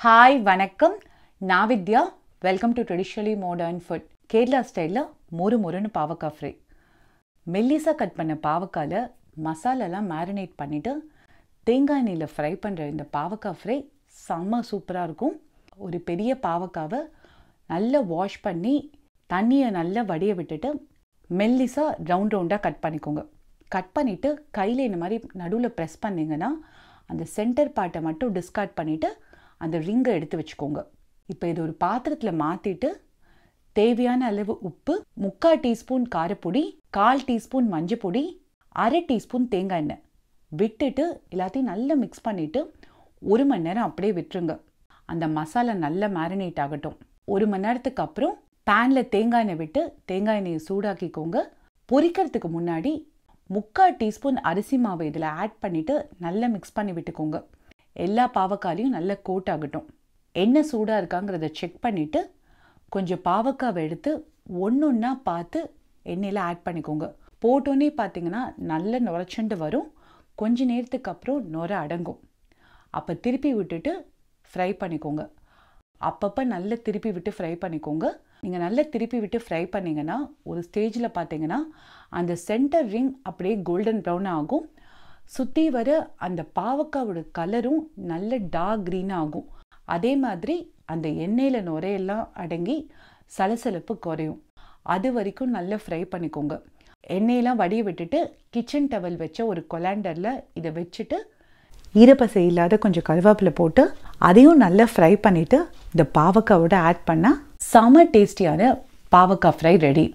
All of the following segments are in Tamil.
ஹாய் வணக்கம் நான் Vidya welcome to traditionally modern food Kerala ஸ்டைலில் மொறு மொறுன்னு பாவக்காய் ஃப்ரை மெல்லிஸாக கட் பண்ண பாவக்காயில் மசாலாலாம் மேரினேட் பண்ணிவிட்டு தேங்காய் எண்ணெயில் ஃப்ரை பண்ணுற இந்த பாவக்காய் ஃப்ரை செம்ம சூப்பராக இருக்கும் ஒரு பெரிய பாவக்காவை நல்லா வாஷ் பண்ணி தண்ணியை நல்லா வடிய விட்டுட்டு மெல்லிஸாக ரவுண்ட் ரவுண்டாக கட் பண்ணிக்கோங்க கட் பண்ணிவிட்டு கையில் இந்த மாதிரி நடுவில் ப்ரெஸ் பண்ணிங்கன்னா அந்த சென்டர் பார்ட்டை மட்டும் டிஸ்கார்ட் பண்ணிவிட்டு அந்த ரிங்கை எடுத்து வச்சுக்கோங்க இப்போ இது ஒரு பாத்திரத்தில் மாற்றிட்டு தேவையான அளவு உப்பு முக்கால் டீஸ்பூன் காரப்பொடி கால் டீஸ்பூன் மஞ்சப்பொடி அரை டீஸ்பூன் தேங்காய் எண்ணெய் விட்டுட்டு எல்லாத்தையும் நல்லா மிக்ஸ் பண்ணிவிட்டு ஒரு மணி நேரம் அப்படியே விட்டுருங்க அந்த மசாலா நல்லா மேரினேட் ஆகட்டும் ஒரு மணி நேரத்துக்கு அப்புறம் பேனில் தேங்காய் எண்ணெய் விட்டு தேங்காய் எண்ணெயை சூடாக்கிக்கோங்க பொரிக்கிறதுக்கு முன்னாடி முக்கால் டீஸ்பூன் அரிசி மாவு இதில் ஆட் பண்ணிவிட்டு நல்லா மிக்ஸ் பண்ணி விட்டுக்கோங்க எல்லா பாவக்காலையும் நல்லா கோட் ஆகட்டும் எண்ணெய் சூடாக இருக்காங்கிறத செக் பண்ணிவிட்டு கொஞ்சம் பாவக்காவை எடுத்து ஒன்று ஒன்றா பார்த்து எண்ணெயில் ஆட் பண்ணிக்கோங்க போட்டோன்னே பார்த்தீங்கன்னா நல்ல நுரைச்சுண்டு வரும் கொஞ்ச நேரத்துக்கு அப்புறம் நுரை அடங்கும் அப்போ திருப்பி விட்டுட்டு ஃப்ரை பண்ணிக்கோங்க அப்பப்போ நல்லா திருப்பி விட்டு ஃப்ரை பண்ணிக்கோங்க நீங்கள் நல்லா திருப்பி விட்டு ஃப்ரை பண்ணிங்கன்னா ஒரு ஸ்டேஜில் பார்த்தீங்கன்னா அந்த சென்டர் ரிங் அப்படியே கோல்டன் ப்ரௌன் ஆகும் சுற்றி வர அந்த பாவக்காவோட கலரும் நல்ல டார்க் க்ரீனாக ஆகும் அதே மாதிரி அந்த எண்ணெயில் நுரையெல்லாம் அடங்கி சலசலப்பு குறையும் அது வரைக்கும் நல்லா ஃப்ரை பண்ணிக்கோங்க எண்ணெயெல்லாம் வடிய விட்டுட்டு கிச்சன் டவல் வச்ச ஒரு கொலாண்டரில் இதை வச்சுட்டு ஈரப்பசை இல்லாத கொஞ்சம் கருவேப்பிலை போட்டு அதையும் நல்லா ஃப்ரை பண்ணிவிட்டு இந்த பாவக்காவோட ஆட் பண்ணால் செம டேஸ்டியான பாவக்காய் ஃப்ரை ரெடி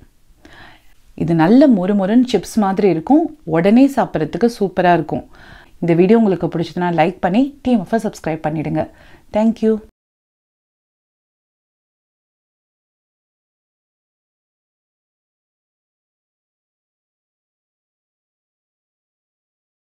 இது நல்ல மொறு மொறுன்னு சிப்ஸ் மாதிரி இருக்கும் உடனே சாப்பிட்றதுக்கு சூப்பராக இருக்கும் இந்த வீடியோ உங்களுக்கு பிடிச்சதுன்னா லைக் பண்ணி டிஎம்எஃப்ஐ சப்ஸ்கிரைப் பண்ணிவிடுங்க தேங்க்யூ